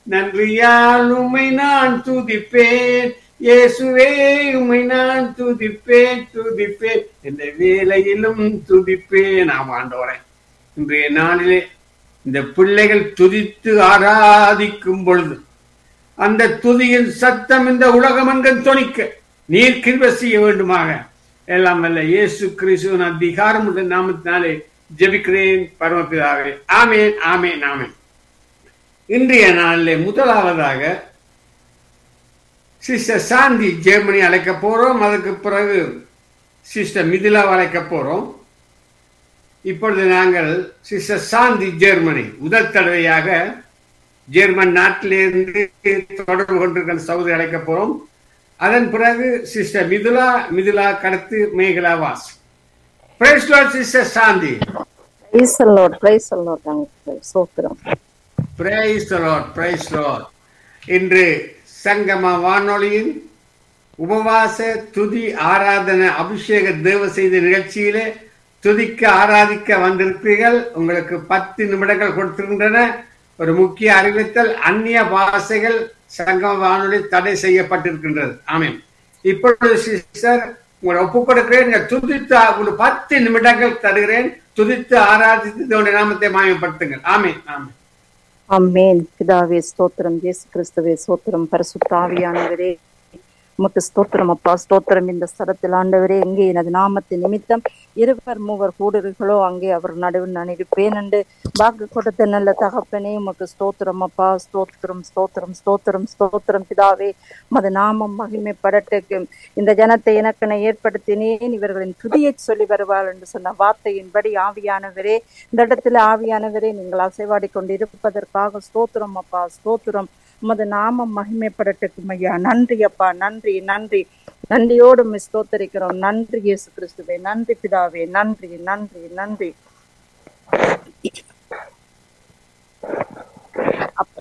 நன்றியால் உம்மை நான் துதிப்பேன் இயேசுவே உம்மை நான் துதிப்பேன் துதிப்பேன் இந்த வேலையிலும் துதிப்பேன் ஆம் ஆண்டவரே இன்றைய நாளிலே இந்த பிள்ளைகள் துதித்து ஆராதிக்கும் பொழுது அந்த துதியின் சத்தம் இந்த உலகம் எங்கும் தொனிக்க நீர் கிருப செய்ய வேண்டுமாக எல்லாம் வல்ல இயேசு கிறிஸ்துவின் அதிகாரம் உள்ள நாமத்தினாலே ஜெபிக்கிறேன் பரமபிதாவே ஆமேன் ஆமேன் ஆமேன் இன்றைய நாளிலே முதலாவதாக சிஸ்டர் சாந்தி ஜெர்மனி அழைக்க போறோம் அதுக்கு பிறகு சிஸ்டர் மிதிலா அழைக்க போறோம் இப்பொழுது நாங்கள் சிஸ்டர் சாந்தி ஜெர்மனி முதல் தடவையாக ஜெர்மன் நாட்டிலிருந்து தொடர்பு கொண்டிருக்கிற சவுதி அழைக்க போறோம் அதன் பிறகு சிஸ்டர் மிதுலா மிதுலா கடத்து மேகலா வாஸ் praise Lord sister Shanthi Praise the Lord, praise the Lord, uncle. சோத்திரம் பிரைஸ் லார்ட் பிரைஸ் லார்ட் இன்று சங்கம வானொலியின் உபவாச துதி ஆராதனை அபிஷேக தேவ செய்த நிகழ்ச்சியிலே துதிக்க ஆராதிக்க வந்திருக்கிறீர்கள் உங்களுக்கு பத்து நிமிடங்கள் கொடுத்திருக்கின்றன ஒரு முக்கிய அறிவித்தல் அந்நிய பாஷைகள் சங்கம வானொலி தடை செய்யப்பட்டிருக்கின்றது ஆமீன் இப்பொழுது சிஸ்டர் உங்களை ஒப்புக் கொடுக்கிறேன் நீங்க துதித்து உங்களுக்கு பத்து நிமிடங்கள் தருகிறேன் துதித்து ஆராதித்து இதோட நாமத்தை மாயப்படுத்துங்கள் ஆமீன் ஆமீன் அம்மேன் பிதாவே ஸ்தோத்திரம் இயேசு கிறிஸ்துவே ஸ்தோத்திரம் பரிசுத்தாவியானவரே உமக்கு ஸ்தோத்திரம் அப்பா ஸ்தோத்திரம் இந்த ஸ்தலத்தில் ஆண்டவரே எங்கே எனது நாமத்தின் நிமித்தம் இருவர் மூவர் கூடுறீர்களோ அங்கே அவர் நடுவில் நான் இருப்பேன் என்று வாக்கு கொடுத்த நல்ல தகப்பனே உமக்கு ஸ்தோத்திரம் அப்பா ஸ்தோத்திரம் ஸ்தோத்திரம் ஸ்தோத்திரம் ஸ்தோத்திரம் பிதாவே மது நாமம் மகிமைப்படட்டுக்கு இந்த ஜனத்தை எனக்கென ஏற்படுத்தினேன் இவர்களின் துதியை சொல்லி வருவாள் என்று சொன்ன வார்த்தையின்படி ஆவியானவரே இந்த இடத்துல ஆவியானவரே நீங்கள் அசைவாடி கொண்டு இருப்பதற்காக ஸ்தோத்திரம் அப்பா ஸ்தோத்திரம் உமது நாமம் மகிமைப்படட்டுக்கும் ஐயா நன்றி அப்பா நன்றி நன்றி நன்றியோடு உம்மை ஸ்தோத்தரிக்கிறோம் நன்றி இயேசு கிறிஸ்துவே நன்றி பிதாவே நன்றி நன்றி நன்றி